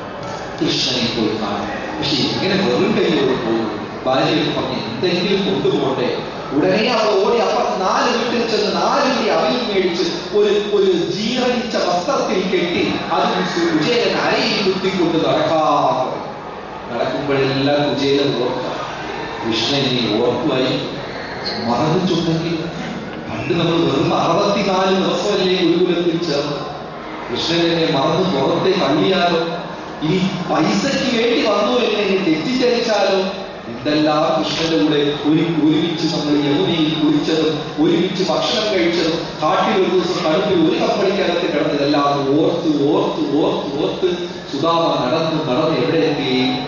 കൃഷ്ണനെ പോയി കാണാം പക്ഷെ ഇങ്ങനെ വെറും കൈയോട് പോകും ഭാര്യ പറഞ്ഞ് എന്തെങ്കിലും കൊണ്ടുപോകട്ടെ ഉടനെ അവൾ ഓടി അപ്പുറത്ത് നാല് വീട്ടിൽ ചെന്ന് നാല് വീടി അവയിൽ മേടിച്ച് ഒരു ഒരു ജീർണിച്ച വസ്ത്രത്തിൽ കെട്ടി അതിന് കുചേലൻ അരയിൽ കുത്തിക്കൊണ്ട് നടക്കാറ് നടക്കുമ്പോഴെല്ലാം കുചേലൻ ഓർക്കാം കൃഷ്ണനെ ഓർക്കുമായി മറന്നിട്ടുണ്ടെങ്കിൽ പണ്ട് നമ്മൾ വെറും അറുപത്തിനാല് ദിവസമല്ലേ ഗുരുകുലത്തിൽ ചേർന്നു കൃഷ്ണനെ മറന്ന് പുറത്തെ തള്ളിയാലോ ഇനി പൈസയ്ക്ക് വേണ്ടി വന്നു എന്നെ തെറ്റിദ്ധരിച്ചാലോ എന്തെല്ലാം കൃഷ്ണന്റെ കൂടെ ഒരു ഒരുമിച്ച് നമ്മൾ യമുനയിൽ കുളിച്ചതും ഒരുമിച്ച് ഭക്ഷണം കഴിച്ചതും കാട്ടിൽ ഒരു ദിവസം തണുപ്പിൽ ഒരു കപ്പളിക്കകത്ത് കിടന്നതെല്ലാം ഓർത്ത് ഓർത്ത് ഓർത്ത് ഓർത്ത് സുധാമ നടന്ന് നടന്ന് എവിടെ എത്തി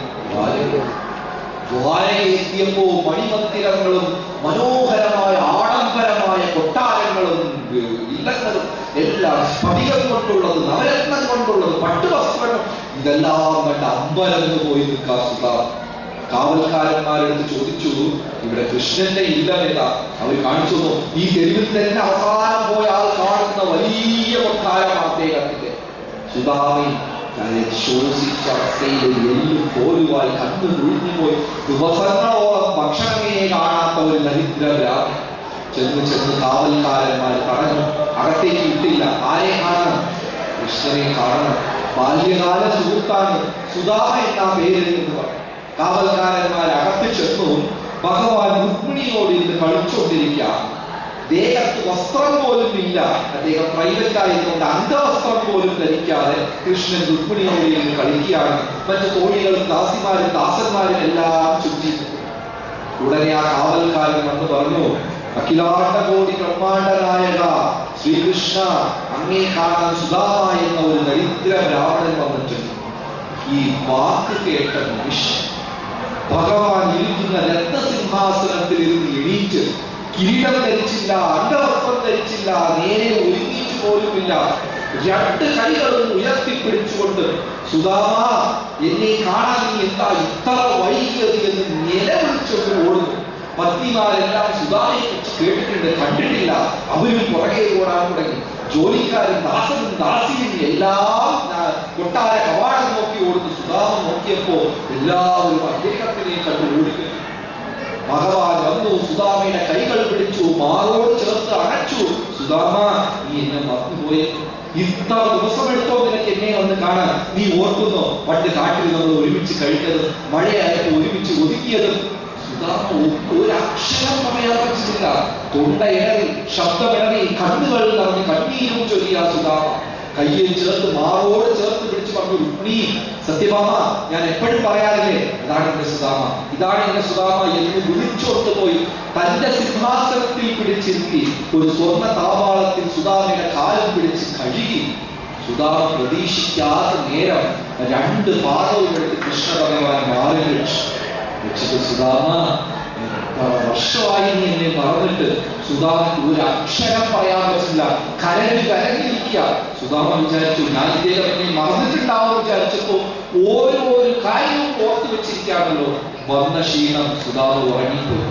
ദ്വാരകയെത്തിയപ്പോ മണിമന്ദിരങ്ങളും മനോഹരമായ ആഡംബരമായ കൊട്ടാരങ്ങളും ഇല്ലങ്ങളും എല്ലാം സ്ഫടികം കൊണ്ടുള്ളത് നവരത്നം കൊണ്ടുള്ളത് പട്ടുവസ്ത്രങ്ങൾ ഇതെല്ലാം കണ്ട് അമ്പരന്ന് പോയി നിൽക്കാ സുധാമ കാവൽക്കാരന്മാരെടുത്ത് ചോദിച്ചു ഇവിടെ കൃഷ്ണന്റെ ഇല്ലമേത അവർ കാണിച്ചു തന്നു. ഈ തെരുവിൽ തന്നെ അവസാനം പോയ ആൾ കാണുന്ന വലിയ കൊട്ടാരം അദ്ദേഹത്തിന്റെ സുധാമി തന്നെ ശോഷിച്ച അവസ്ഥയിൽ എല്ലും പോലുവായി കണ്ണു കുഴിഞ്ഞുപോയി ദിവസങ്ങളോളം ഭക്ഷണമേ കാണാത്ത ഒരു ദരിദ്ര ഗ്രാമം ചെന്ന് ചെന്ന് കാവൽക്കാരന്മാർ പറഞ്ഞു അകത്തേക്ക് വിട്ടില്ല ആരെ കാണണം കൃഷ്ണനെ കാണണം ബാല്യകാല സുഹൃത്താണ് സുധാമ എന്ന പേര് എന്ന് പറഞ്ഞു കാവൽക്കാരന്മാർ അകത്ത് ചെന്നു ഭഗവാൻ രുക്മിണിയോട് ഇന്ന് കളിച്ചുകൊണ്ടിരിക്കാം ദേഹത്ത് വസ്ത്രം പോലും ഇല്ല അദ്ദേഹം പ്രൈവറ്റ് ആയതുകൊണ്ട് അംഗവസ്ത്രം പോലും ധരിക്കാതെ കൃഷ്ണൻ രുക്മിണിയോട് ഇരുന്ന് കളിക്കുകയാണ് മറ്റു തോഴികളും ദാസിമാരും ദാസന്മാരും എല്ലാം ചുറ്റി ഉടനെ ആ കാവൽക്കാരൻ വന്ന് പറഞ്ഞു അഖിലാണ്ടകോടി ബ്രഹ്മാണ്ടനായക ശ്രീകൃഷ്ണ അങ്ങേ കാണാൻ സുധാമ എന്ന ഒരു ദരിദ്ര ബ്രാഹ്മണൻ വന്നിട്ടുണ്ട് ഈ വാക്ക് കേട്ട നിമിഷം ഭഗവാൻ ഇരിക്കുന്ന രത്നസിംഹാസനത്തിൽ ഇരുന്ന് എണീറ്റ് കിരീടം ധരിച്ചില്ല അണ്ടവസ്ത്രം ധരിച്ചില്ല നേരെ ഒരുങ്ങിയിട്ട് പോലുമില്ല രണ്ട് കൈകളും ഉയർത്തിപ്പിടിച്ചുകൊണ്ട് സുധാമ എന്നെ കാണാൻ നീ എന്താ ഇത്ര വൈകിയത് എന്ന് നിലവിളിച്ചുകൊണ്ട് ഓടുന്നു പത്നിമാരെല്ലാം സുധാമയെ കുറിച്ച് കേട്ടിട്ടുണ്ട് കണ്ടിട്ടില്ല അവരും പുറകെ ഓടാൻ തുടങ്ങി ജോലിക്കാരും ദാസനും ദാസിയും എല്ലാം ആ, കൊട്ടാര കവാടം നോക്കി ഓടുന്നു സുധാമ നോക്കിയപ്പോ എല്ലാവരും അദ്ദേഹത്തിനെ കണ്ട് ഓടിക്കുന്നു ഭഗവാൻ വന്നു സുധാമയുടെ കൈകൾ പിടിച്ചു മാറോട് ചേർത്ത് അണച്ചു സുധാമ നീ എന്നെ മറന്നുപോയി ഇത്ര ദിവസം എടുത്തോ നിനക്ക് എന്നെ വന്ന് കാണാൻ നീ ഓർക്കുന്നോ പണ്ട് കാട്ടിൽ നമ്മൾ ഒരുമിച്ച് കഴിച്ചതും മഴയായപ്പോൾ ഒരുമിച്ച് ഒതുക്കിയതും സുധാമ ഒ- ഒരു അക്ഷരം പറയാൻ പറ്റുന്നില്ല തൊണ്ടയിടറി ശബ്ദമിടറി കണ്ണുകൾ നിറഞ്ഞ് കണ്ണീരും ചൊല്ലിയ സുധാമ കയ്യിൽ ചേർത്ത് മാറോട് ചേർത്ത് പിടിച്ച് പറഞ്ഞു രുക്മിണി സത്യഭാമ ഞാൻ എപ്പോഴും പറയാറില്ലേ ഇതാണ് എന്റെ സുധാമ ഇതാണ് എന്റെ സുധാമ എന്ന് വിളിച്ചോണ്ട് പോയി തന്റെ സിംഹാസനത്തിൽ പിടിച്ചിരുത്തി ഒരു സ്വർണ്ണ താപാളത്തിൽ സുധാമയുടെ കാലം പിടിച്ച് കഴുകി സുധാമ പ്രതീക്ഷിക്കാത്ത നേരം രണ്ട് പാദവും എടുത്ത് കൃഷ്ണ ഭഗവാൻ മാറി വെച്ചു വെച്ചിട്ട് സുധാമ എത്ര വർഷമായി നീ എന്നെ മറന്നിട്ട് സുധാമയ്ക്ക് ഒരു അക്ഷരം പറയാൻ പറ്റില്ല കരഞ്ഞ് കരഞ്ഞിരിക്കുക സുധാമ വിചാരിച്ചു ഞാൻ ഇദ്ദേഹം എന്നെ മറന്നിട്ടുണ്ടാവും വിചാരിച്ചപ്പോ ഓരോ ഒരു കാര്യവും ഓർത്തു വെച്ചിരിക്കുകയാണല്ലോ വന്ന ക്ഷീണം സുധാമ ഉറങ്ങിപ്പോയി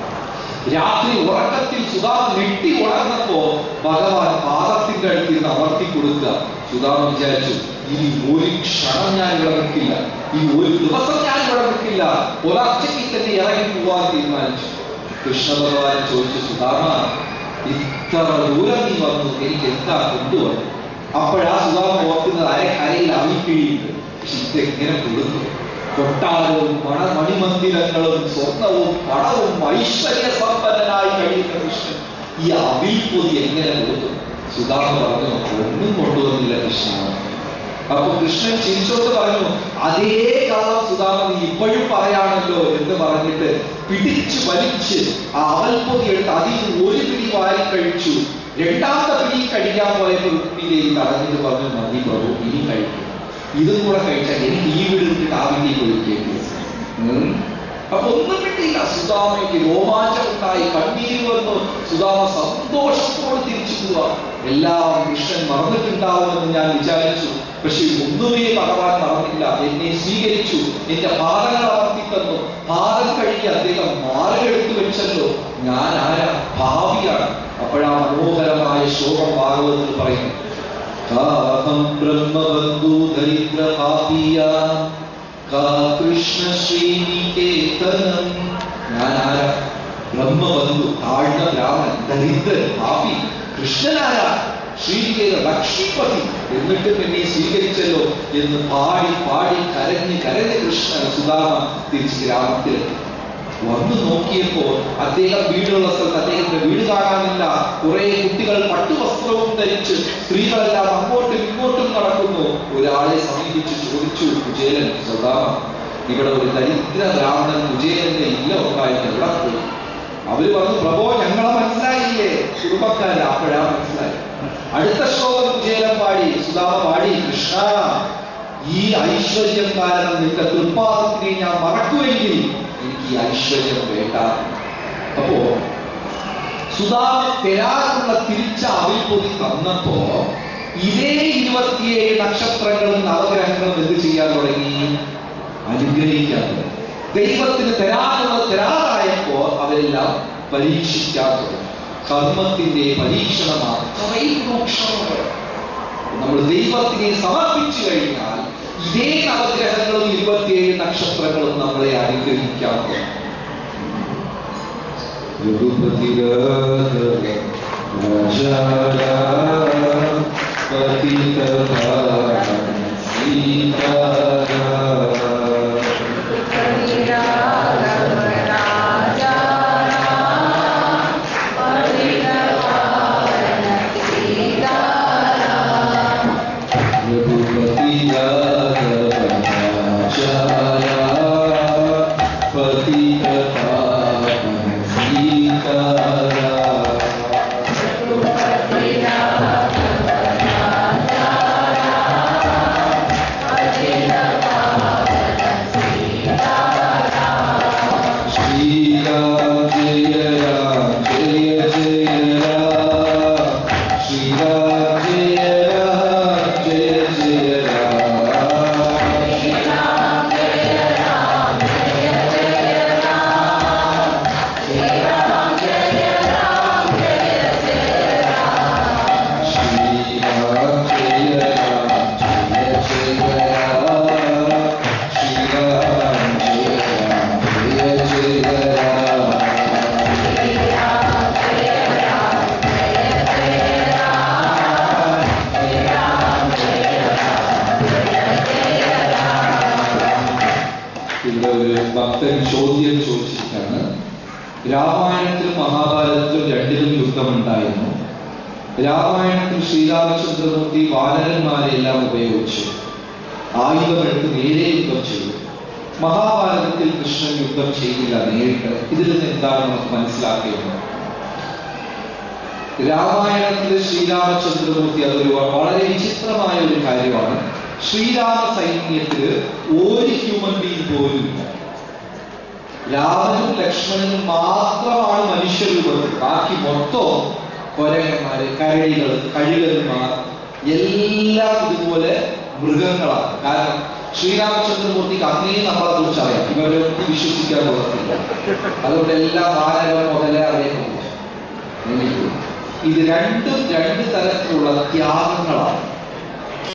രാത്രി ഉറക്കത്തിൽ സുധാമ ഞെട്ടി ഉണർന്നപ്പോ ഭഗവാൻ പാദത്തിന്റെ അടുത്ത് നിന്ന് അമർത്തി കൊടുക്കുക സുധാമ വിചാരിച്ചു ഇനി ഒരു ക്ഷണം ഞാൻ ഇവിടെ നിൽക്കില്ല ഇനി ഒരു ദിവസം ഞാൻ ഇവിടെ നിൽക്കില്ല പുലർച്ചയ്ക്ക് തന്നെ ഇറങ്ങി പോവാൻ തീരുമാനിച്ചു കൃഷ്ണ ഭഗവാൻ ചോദിച്ചു സുധാമ ഇത്ര ദൂരം നീ വന്നു എനിക്ക് എന്താ കൊണ്ടുവന്നു അപ്പോഴാ സുധാമ ഓർക്കുന്നത് അര കരയിൽ അവിക്കിഴിയുണ്ട് പക്ഷെ ഇതെങ്ങനെ കൊടുക്കും കൊട്ടാരവും മണ മണിമന്ദിരങ്ങളും സ്വർണവും പണവും ഐശ്വര്യ സമ്പന്നനായി കഴിയുന്ന കൃഷ്ണൻ ഈ അവിൽ പൊതി എങ്ങനെ കൊടുത്തു സുധാമ പറഞ്ഞു ഒന്നും കൊണ്ടുവന്നില്ല കൃഷ്ണ അപ്പൊ കൃഷ്ണൻ ചിരിച്ചോട്ട് പറഞ്ഞു അതേ കാലം സുധാമ നീ ഇപ്പോഴും പറയാണല്ലോ എന്ന് പറഞ്ഞിട്ട് പിടിച്ചു വലിച്ച് ആ അവൽപ്പൊതി എടുത്ത് അതിൽ നിന്ന് ഒരു പിടി വാരി കഴിച്ചു രണ്ടാമത്തെ പിടി കഴിക്കാൻ പോയപ്പോൾ രുക്മിദേവി തടഞ്ഞിട്ട് പറഞ്ഞു മതി പ്രഭു ഇനി കഴിക്കും ഇതും കൂടെ കഴിച്ചാൽ എനിക്ക് ഈ വീട് വിട്ടിട്ട് ആ വീട്ടിൽ പോയിരിക്കേണ്ടി വരും. അപ്പൊ ഒന്നും കിട്ടിയില്ല സുധാമയ്ക്ക് രോമാഞ്ചം ഉണ്ടായി കണ്ണീര് വന്നു സുധാമ സന്തോഷത്തോട് തിരിച്ചു പോവാ എല്ലാം കൃഷ്ണൻ മറന്നിട്ടുണ്ടാവുമെന്ന് ഞാൻ വിചാരിച്ചു പക്ഷെ ഒന്നുമേ ഭഗവാൻ മറന്നില്ല എന്നെ സ്വീകരിച്ചു എന്റെ പാദങ്ങൾ അമർത്തി തന്നു പാദം കഴുകി അദ്ദേഹം മാലയെടുത്തു വെച്ചല്ലോ ഞാൻ ആരാ ഭാവിയാണ് അപ്പോഴാ മനോഹരമായ ശോകം ഭാഗവത്തിൽ പറയുന്നു കാഹം ബ്രഹ്മബന്ധു ദരിദ്ര പാപിയ കാ കൃഷ്ണ ശ്രീനികേതനം ഞാൻ ആരാ ബ്രഹ്മബന്ധു താഴ്ന്ന ബ്രാഹ്മൺ ദരിദ്രൻ പാപി കൃഷ്ണനാരാ ശ്രീനികേത ലക്ഷ്മിപതി എന്നിട്ടും എന്നെ സ്വീകരിച്ചല്ലോ എന്ന് പാടി പാടി കരഞ്ഞ് കരഞ്ഞ് കൃഷ്ണ സുധാമ തിരിച്ച് ഗ്രാമത്തിലെത്തി വന്നു നോക്കിയപ്പോൾ അദ്ദേഹം വീടുള്ള സ്ഥലത്ത് അദ്ദേഹത്തിന്റെ വീട് കാണാനില്ല കുറെ കുട്ടികൾ പട്ടുവസ്ത്രവും ധരിച്ച് സ്ത്രീകളെല്ലാം അങ്ങോട്ടും ഇങ്ങോട്ടും നടക്കുന്നു ഒരാളെ സമീപിച്ച് ചോദിച്ചു കുചേലൻ സുധാമ ഇവിടെ ഒരു ദരിദ്ര ബ്രാഹ്മണൻ കുചേലന്റെ ഇല്ല ഉണ്ടായിട്ട് എവിടെ പോയി അവര് പറഞ്ഞു പ്രഭോ ഞങ്ങളെ മനസ്സിലായില്ലേ കുടുംബക്കാര് അപ്പോഴാ മനസ്സിലായി അടുത്ത ശ്ലോകം കുചേലൻ പാടി സുധാമ പാടി കൃഷ്ണ ഈ ഐശ്വര്യം കാരണം നിന്റെ തൃപ്പാദത്തിനെ ഞാൻ മറക്കുമെങ്കിൽ എനിക്ക് ഈ ഐശ്വര്യം വേണ്ട അപ്പോ സുധാമ തെരാനുള്ള തിരിച്ച അവിൽപ്പൊതി തന്നപ്പോ ഇതേ ഇരുപത്തിയേഴ് നക്ഷത്രങ്ങളും നവഗ്രഹങ്ങളും എന്ത് ചെയ്യാൻ തുടങ്ങി അനുഗ്രഹിക്കാൻ തുടങ്ങി ദൈവത്തിന് തരാനുള്ള തരാതായപ്പോ അവരെല്ലാം പരീക്ഷിക്കാൻ തുടങ്ങി കർമ്മത്തിന്റെ പരീക്ഷണം അത്രയും രൂക്ഷമാണ് നമ്മൾ ദൈവത്തിനെ സമർപ്പിച്ചു കഴിഞ്ഞാൽ ഇതേ നവഗ്രഹങ്ങളും ഇരുപത്തിയേഴ് നക്ഷത്രങ്ങളും നമ്മളെ അനുഗ്രഹിക്കാൻ തുടങ്ങും. രഘുപതി പതിത ശ്രീരാം ജയ രാം ജയ ജയ രാം ശ്രീരാം ജയ രാം ജയ ജയ രാം ശ്രീരാം ജയ രാം ജയ ജയ രാം ശ്രീരാം ജയ രാം ജയ ജയ രാം ഇവിടെ ഒരു ഭക്തൻ ചോദ്യം ചോദിച്ചിട്ടാണ് രാമായണത്തിലും മഹാഭാരതത്തിലും രണ്ടിലും യുദ്ധമുണ്ടായിരുന്നു രാമായണത്തിൽ ശ്രീരാമചന്ദ്രമൂർത്തി വാനരന്മാരെല്ലാം ഉപയോഗിച്ചു ആയുധമെടുത്ത് നേരെ യുദ്ധം ചെയ്തു മഹാഭാരതത്തിൽ കൃഷ്ണൻ യുദ്ധം ചെയ്തില്ല നേരിട്ട് ഇതിൽ നിന്ന് എന്താണ് നമുക്ക് മനസ്സിലാക്കേണ്ടത് രാമായണത്തിൽ ശ്രീരാമചന്ദ്രമൂർത്തി അതൊരു വളരെ വിചിത്രമായ ഒരു കാര്യമാണ് ശ്രീരാമ സൈന്യത്തില് ഒരു ഹ്യൂമൻ ബീങ് പോലും ഇല്ല രാമനും ലക്ഷ്മണനും മാത്രമാണ് മനുഷ്യരൂപത്തിൽ ബാക്കി മൊത്തം കൊരങ്ങന്മാര് കരടികൾ കഴുകന്മാർ എല്ലാം ഇതുപോലെ മൃഗങ്ങളാണ് കാരണം ശ്രീരാമചന്ദ്രമൂർത്തിക്ക് അന്നേ നമ്മളെ കുറിച്ച് അറിയാം ഇവരൊന്നും വിശ്വസിക്കാൻ പോകത്തില്ല അതുകൊണ്ട് എല്ലാ വാനകം മുതലേ അറിയാൻ ഇത് രണ്ടും രണ്ട് തരത്തിലുള്ള ത്യാഗങ്ങളാണ്